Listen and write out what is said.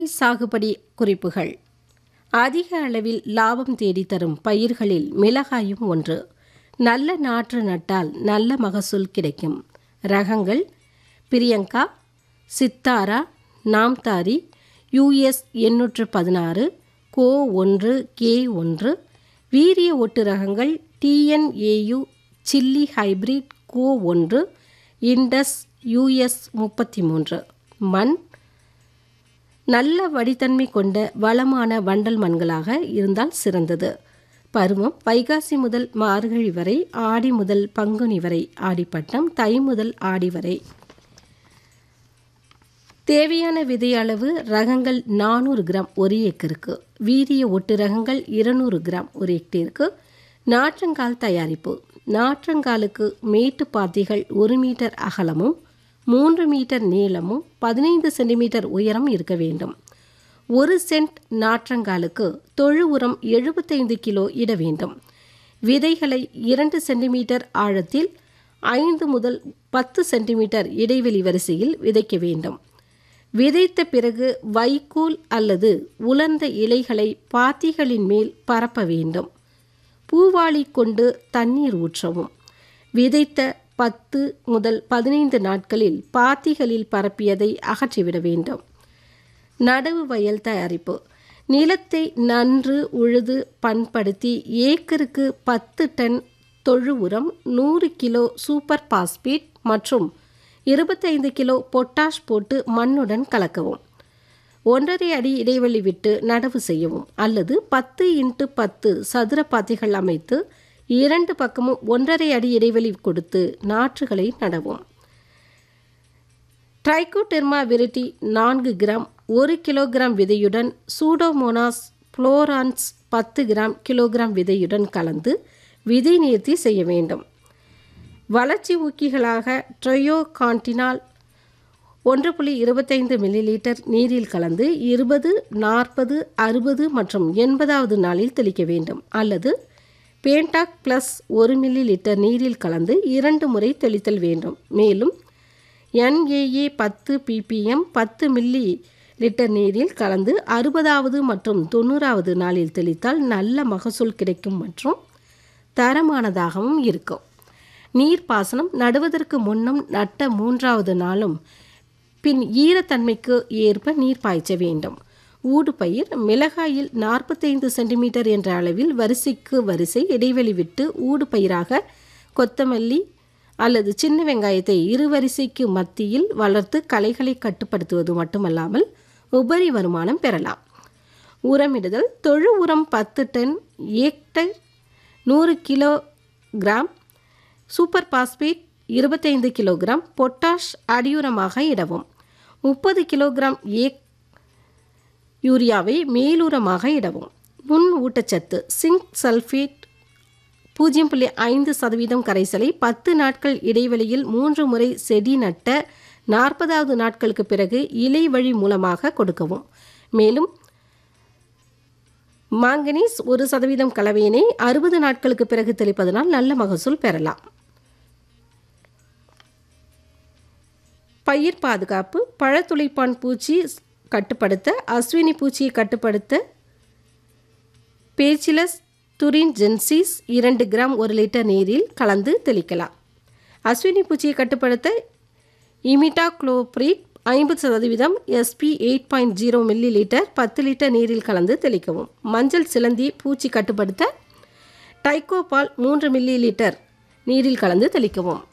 சாகுபடி குறிப்புகள் அதிக அளவில் லாபம் தேடி தரும் பயிர்களில் மிளகாயும் ஒன்று நல்ல நாற்று நட்டால் நல்ல மகசூல் கிடைக்கும் ரகங்கள் பிரியங்கா சித்தாரா நாம்தாரி யூஎஸ் எண்ணூற்று பதினாறு கோ ஒன்று கே ஒன்று வீரிய ஒட்டு ரகங்கள் டிஎன்ஏயு சில்லி ஹைபிரிட் கோ ஒன்று இண்டஸ் யூஎஸ் முப்பத்தி மூன்று மண் நல்ல வடித்தன்மை கொண்ட வளமான வண்டல் மண்களாக இருந்தால் சிறந்தது பருவம் வைகாசி முதல் மார்கழி வரை ஆடி முதல் பங்குனி வரை ஆடிப்பட்டம் தை முதல் ஆடி வரை தேவையான விதை அளவு ரகங்கள் நானூறு கிராம் ஒரு ஏக்கருக்கு வீரிய ஒட்டு ரகங்கள் இருநூறு கிராம் ஒரு ஹெக்டேருக்கு நாற்றங்கால் தயாரிப்பு நாற்றங்காலுக்கு மேட்டு பாத்திகள் ஒரு மீட்டர் அகலமும் மூன்று மீட்டர் நீளமும் பதினைந்து சென்டிமீட்டர் உயரம் இருக்க வேண்டும் ஒரு சென்ட் நாற்றங்காலுக்கு தொழு உரம் எழுபத்தைந்து கிலோ இட வேண்டும் விதைகளை இரண்டு சென்டிமீட்டர் ஆழத்தில் ஐந்து முதல் பத்து சென்டிமீட்டர் இடைவெளி வரிசையில் விதைக்க வேண்டும் விதைத்த பிறகு வைக்கோல் அல்லது உலர்ந்த இலைகளை பாத்திகளின் மேல் பரப்ப வேண்டும் பூவாளி கொண்டு தண்ணீர் ஊற்றவும் விதைத்த பத்து முதல் பதினைந்து நாட்களில் பாத்திகளில் பரப்பியதை அகற்றிவிட வேண்டும் நடவு வயல் தயாரிப்பு நிலத்தை நன்று உழுது பண்படுத்தி ஏக்கருக்கு பத்து டன் தொழு உரம் நூறு கிலோ சூப்பர் பாஸ்பேட் மற்றும் இருபத்தைந்து கிலோ பொட்டாஷ் போட்டு மண்ணுடன் கலக்கவும் ஒன்றரை அடி இடைவெளி விட்டு நடவு செய்யவும் அல்லது பத்து இன்ட்டு பத்து சதுர பாத்திகள் அமைத்து இரண்டு பக்கமும் ஒன்றரை அடி இடைவெளி கொடுத்து நாற்றுகளை நடவும் ட்ரைகோடெர்மா விரிட்டி நான்கு கிராம் ஒரு கிலோகிராம் விதையுடன் சூடோமோனாஸ் புளோரான்ஸ் பத்து கிராம் கிலோகிராம் விதையுடன் கலந்து விதை நேர்த்தி செய்ய வேண்டும் வளர்ச்சி ஊக்கிகளாக ட்ரையோ கான்டினால் ஒன்று புள்ளி இருபத்தைந்து மில்லிலீட்டர் நீரில் கலந்து இருபது நாற்பது அறுபது மற்றும் எண்பதாவது நாளில் தெளிக்க வேண்டும் அல்லது பேண்டாக் ப்ளஸ் ஒரு மில்லி லிட்டர் நீரில் கலந்து இரண்டு முறை தெளித்தல் வேண்டும் மேலும் என்ஏஏ பத்து பிபிஎம் பத்து மில்லி லிட்டர் நீரில் கலந்து அறுபதாவது மற்றும் தொண்ணூறாவது நாளில் தெளித்தால் நல்ல மகசூல் கிடைக்கும் மற்றும் தரமானதாகவும் இருக்கும் நீர்ப்பாசனம் நடுவதற்கு முன்னும் நட்ட மூன்றாவது நாளும் பின் ஈரத்தன்மைக்கு ஏற்ப நீர் பாய்ச்ச வேண்டும் ஊடுபயிர் மிளகாயில் நாற்பத்தைந்து சென்டிமீட்டர் என்ற அளவில் வரிசைக்கு வரிசை இடைவெளி விட்டு ஊடுபயிராக கொத்தமல்லி அல்லது சின்ன வெங்காயத்தை இரு வரிசைக்கு மத்தியில் வளர்த்து களைகளை கட்டுப்படுத்துவது மட்டுமல்லாமல் உபரி வருமானம் பெறலாம் உரமிடுதல் தொழு உரம் பத்து டன் ஏக்டர் நூறு கிலோ கிராம் சூப்பர் பாஸ்பேட் இருபத்தைந்து கிலோகிராம் பொட்டாஷ் அடியுரமாக இடவும் முப்பது கிலோகிராம் ஏக் யூரியாவை மேலுரமாக இடவும் முன் ஊட்டச்சத்து சிங்க் சல்ஃபேட் பூஜ்ஜியம் புள்ளி ஐந்து சதவீதம் கரைசலை பத்து நாட்கள் இடைவெளியில் மூன்று முறை செடி நட்ட நாற்பதாவது நாட்களுக்கு பிறகு இலை வழி மூலமாக கொடுக்கவும் மேலும் மாங்கனீஸ் ஒரு சதவீதம் கலவையினை அறுபது நாட்களுக்கு பிறகு தெளிப்பதனால் நல்ல மகசூல் பெறலாம் பயிர் பாதுகாப்பு பழத்துளைப்பான் பூச்சி கட்டுப்படுத்த அஸ்வினி பூச்சியை கட்டுப்படுத்த பேச்சிலஸ் துரின் ஜென்சிஸ் இரண்டு கிராம் ஒரு லிட்டர் நீரில் கலந்து தெளிக்கலாம் அஸ்வினி பூச்சியை கட்டுப்படுத்த இமிட்டா குளோப்ரிட் ஐம்பது சதவீதம் SP eight point zero millilitre பத்து லிட்டர் நீரில் கலந்து தெளிக்கவும் மஞ்சள் சிலந்தி பூச்சி கட்டுப்படுத்த டைகோபால் மூன்று மில்லி லிட்டர் நீரில் கலந்து தெளிக்கவும்